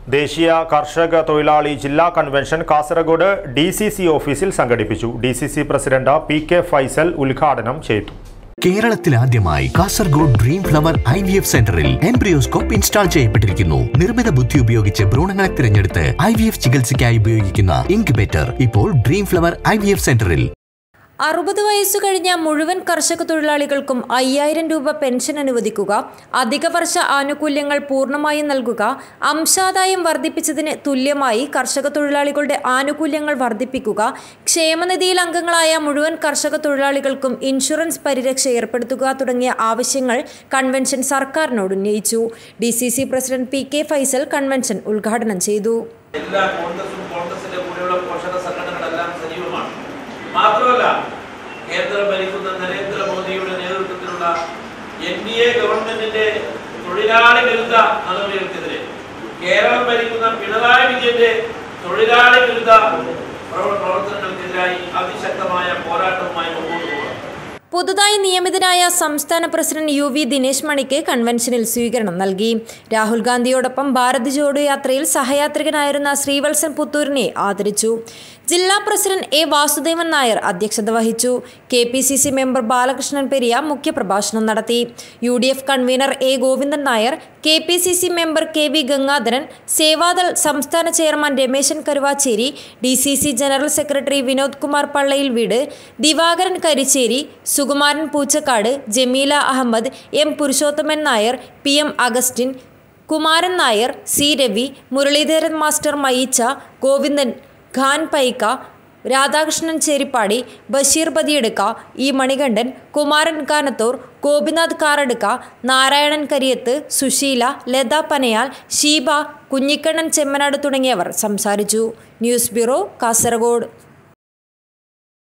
ദേശീയ കർഷക തൊഴിലാളി ജില്ലാ convention Kasaragod D C C ഓഫീസിൽ സംഘടിപ്പിച്ചു D C C president P K Faisal ഉദ്ഘാടനം ചെയ്തു കേരളത്തിൽ ആദ്യമായി Kasaragod dream flower I V F സെന്ററിൽ എംബ്രിയോസ്കോപ്പ് ഇൻസ്റ്റാൾ ചെയ്യപ്പെട്ടിരിക്കുന്നു നിർമ്മിത ബുദ്ധി ഉപയോഗിച്ച് ഭ്രൂണങ്ങളെ തിരഞ്ഞെടുത്ത് ഐ വി എഫ് ചികിത്സയ്ക്കായി ഉപയോഗിക്കുന്ന ഇൻക്യുബേറ്റർ ഇപ്പോൾ dream flower I V F സെന്ററിൽ അറുപത് വയസ്സു കഴിഞ്ഞ മുഴുവൻ കർഷക തൊഴിലാളികൾക്കും അയ്യായിരം രൂപ പെൻഷൻ അനുവദിക്കുക അധിക വർഷ ആനുകൂല്യങ്ങൾ പൂർണ്ണമായും നൽകുക അംശാദായം വർദ്ധിപ്പിച്ചതിന് തുല്യമായി കർഷക തൊഴിലാളികളുടെ ആനുകൂല്യങ്ങൾ വർദ്ധിപ്പിക്കുക ക്ഷേമനിധിയിൽ അംഗങ്ങളായ മുഴുവൻ കർഷക തൊഴിലാളികൾക്കും ഇൻഷുറൻസ് പരിരക്ഷ ഏർപ്പെടുത്തുക തുടങ്ങിയ ആവശ്യങ്ങൾ കൺവെൻഷൻ സർക്കാരിനോട് ഉന്നയിച്ചു D C C president P K Faisal convention ഉദ്ഘാടനം ചെയ്തു എല്ലാ കോൺഗ്രസും കോൺഗ്രസിന്റെ കൂടെയുള്ള പോഷക സംഘടനകളെല്ലാം സജീവമാണ് മാത്രമല്ല കേന്ദ്രം ഭരിക്കുന്ന നരേന്ദ്രമോദിയുടെ നേതൃത്വത്തിലുള്ള എൻ ഡി എ ഗവൺമെന്റിന്റെ തൊഴിലാളി വിരുദ്ധ നടപടികൾക്കെതിരെ കേരളം ഭരിക്കുന്ന പിണറായി വിജയന്റെ തൊഴിലാളി വിരുദ്ധ പ്രവ- പ്രവർത്തനങ്ങൾക്കെതിരായി അതിശക്തമായ പോരാട്ടവുമായി മുമ്പോട്ട് പോകണം പുതുതായി നിയമിതനായ സംസ്ഥാന പ്രസിഡന്റ് യു വി ദിനേശ് മണിക്ക് കൺവെൻഷനിൽ സ്വീകരണം നൽകി രാഹുൽ ഗാന്ധിയോടൊപ്പം ഭാരത് ജോഡോ യാത്രയിൽ സഹയാത്രികനായിരുന്ന ശ്രീവത്സൻ പുത്തൂരിനെ ആദരിച്ചു ജില്ലാ പ്രസിഡന്റ് എ വാസുദേവൻ നായർ അധ്യക്ഷത വഹിച്ചു K P C C member Balakrishnan Periya മുഖ്യപ്രഭാഷണം നടത്തി U D F convener A Govindan Nair K P C C member K V Gangadharan Sevadal സംസ്ഥാന chairman Rameshan Karuvacheri D C C general secretary Vinod Kumar പള്ളയിൽ വീട് Divakaran Karicheri Sukumaran Poochakkad Jameela Ahmed M Purushothaman Nair P M Augustine Kumaran Nair C Ravi Muralidharan master Mayicha Govindan Khan Paika Radhakrishnan Cheripadi Basheer Pathiyedukka E Manikandan Kumaran Kanathur Gopinath Karadukka Narayanan Kariyath Sushila Latha Panayal Sheeba Kunhikannan Chemmanad തുടങ്ങിയവർ സംസാരിച്ചു news bureau Kasaragod